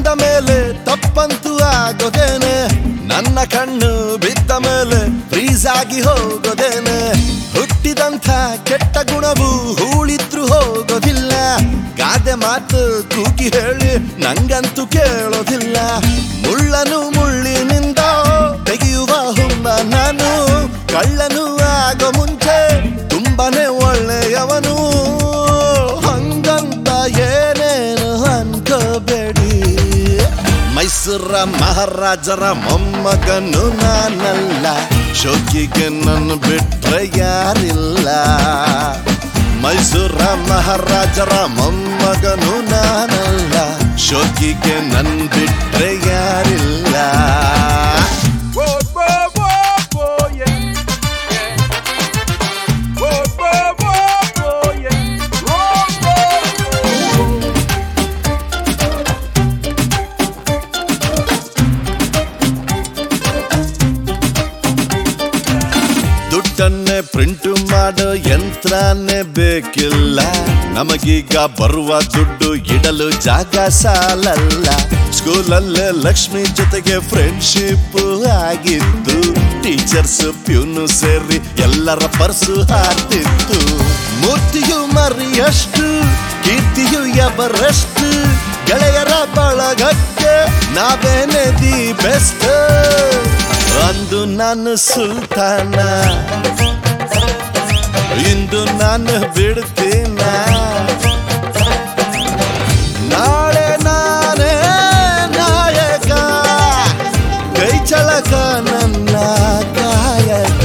ಮೇಲೆ ತಪ್ಪಂತೂ ಆಗೋದೇನೆ ನನ್ನ ಕಣ್ಣು ಬಿದ್ದ ಮೇಲೆ ಫ್ರೀಸ್ ಆಗಿ ಹೋಗೋದೇನೆ ಹುಟ್ಟಿದಂಥ ಕೆಟ್ಟ ಗುಣವು ಹೂಳಿದ್ರು ಹೋಗೋದಿಲ್ಲ ಗಾದೆ ಮಾತು ಕೂಗಿ ಹೇಳಿ ನಂಗಂತೂ ಕೇಳೋದಿಲ್ಲ ಮುಳ್ಳನು ಮುಳ್ಳಿನಿಂದ ತೆಗೆಯುವ ಹುಂಬ ನಾನು ಕಳ್ಳನು ಆಗೋ ಮುಂಚೆ ತುಂಬಾನೇ ಒಳ್ಳೆಯವನು ಹಂಗಂತ ಏನೇನು ಅನ್ಕೋಬೇಡಿ ಮೈಸೂರ ಮಹಾರಾಜರ ಮೊಮ್ಮಗನು ನಾನಲ್ಲ ಶೋಕಿಗೆ ನನ್ನ ಬಿಟ್ರೆ ಯಾರಿಲ್ಲ ಮೈಸೂರ ಮಹಾರಾಜರ ಮೊಮ್ಮಗನು ನಾನಲ್ಲ ಶೋಕಿಗೆ ನನ್ ಬಿಟ್ರೆ ಯಾರಿಲ್ಲ Whoa, whoa, whoa, whoa, yeah. yeah. Whoa, whoa, whoa, whoa, yeah. Whoa, whoa, whoa. ದುಡ್ಡನ್ನೇ ಪ್ರಿಂಟ್ ಮಾಡೋ ಯಂತ್ರನೇ ಬೇಕಿಲ್ಲ ನಮಗೀಗ ಬರುವ ದುಡ್ಡು ಇಡಲು ಜಾಗ ಸಾಲಲ್ಲ ಸ್ಕೂಲಲ್ಲೇ ಲಕ್ಷ್ಮಿ ಜೊತೆಗೆ ಫ್ರೆಂಡ್ಶಿಪ್ ಆಗಿತ್ತು ಟೀಚರ್ಸ್ ಪ್ಯೂನು ಸೇರಿ ಎಲ್ಲರ ಪರ್ಸು ಹಾರ್ತಿತ್ತು ಮೂರ್ತಿಯು ಮರಿಯಷ್ಟು ಕೀರ್ತಿಯು ಎವರಷ್ಟು ಗೆಳೆಯರ ಬಳಗಕ್ಕೆ ನಾವೇನೆ ದಿ ಬೆಸ್ಟ್ ಅಂದು ನಾನು ಸುಲ್ತಾನ ಇಂದು ನಾನು ಬಿಡ್ತೀನ ನಾಳೆ ನಾನೇ ನಾಯಕ ಕೈ ಚಳಕ ನನ್ನ ಕಾಯಕ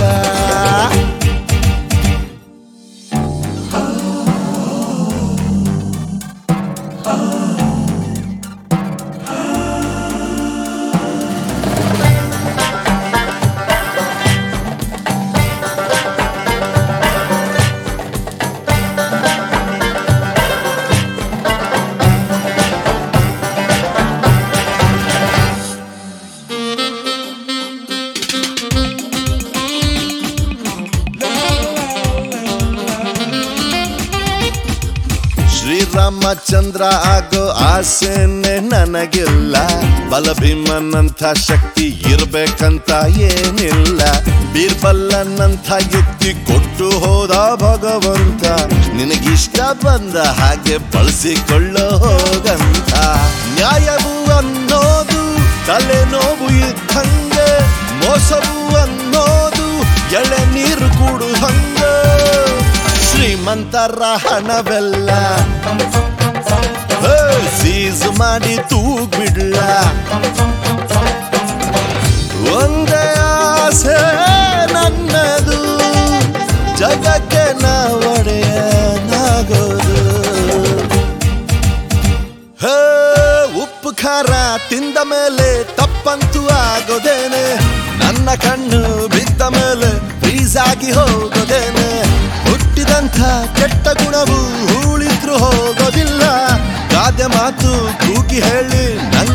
ಶ್ರೀರಾಮಚಂದ್ರ ಆಗೋ ಆಸೆನೆ ನನಗಿಲ್ಲ ಬಲಭೀಮನಂಥ ಶಕ್ತಿ ಇರ್ಬೇಕಂತ ಏನಿಲ್ಲ ಬೀರ್ಬಲ್ಲನಂಥ ಯುಕ್ತಿ ಕೊಟ್ಟು ಹೋದ ಭಗವಂತ ನಿನಗಿಷ್ಟ ಬಂದ ಹಾಗೆ ಬಳಸಿಕೊಳ್ಳೋ ಹೋಗಂತ ನ್ಯಾಯವು ಅನ್ನೋದು ತಲೆನೋವು ಇದ್ದಂಗೆ ಮೋಸವು ಅನ್ನೋದು ಎಳೆ ನೀರು ಕೂಡು ಹಂಗೆ ಶ್ರೀಮಂತರ ಹಣವೆಲ್ಲ ಹೇ, ಸೀಸು ಮಾಡಿ ತೂಗ್ಬಿಡ್ಲ ಒಂದೇ ಆಸೆ ನನ್ನದು ಜಗಕ್ಕೆ ನಾ ಒಡೆಯನಾಗೋದು ಹೇ ಉಪ್ಪು ಖಾರ ತಿಂದ ಮೇಲೆ ತಪ್ಪಂತೂ ಆಗೋದೇನೆ ನನ್ನ ಕಣ್ಣು ಬಿದ್ದ ಮೇಲೆ ಫ್ರೀಸ್ ಆಗಿ ಹೋಗೋದೇನೆ ಹುಟ್ಟಿದಂಥ ಕೆಟ್ಟ ಗುಣವು ಹೂಳಿದ್ರು ಹೋಗೋದಿಲ್ಲ ಗಾದೆ ಮಾತು ಕೂಗಿ ಹೇಳಿ ನಂಗೆ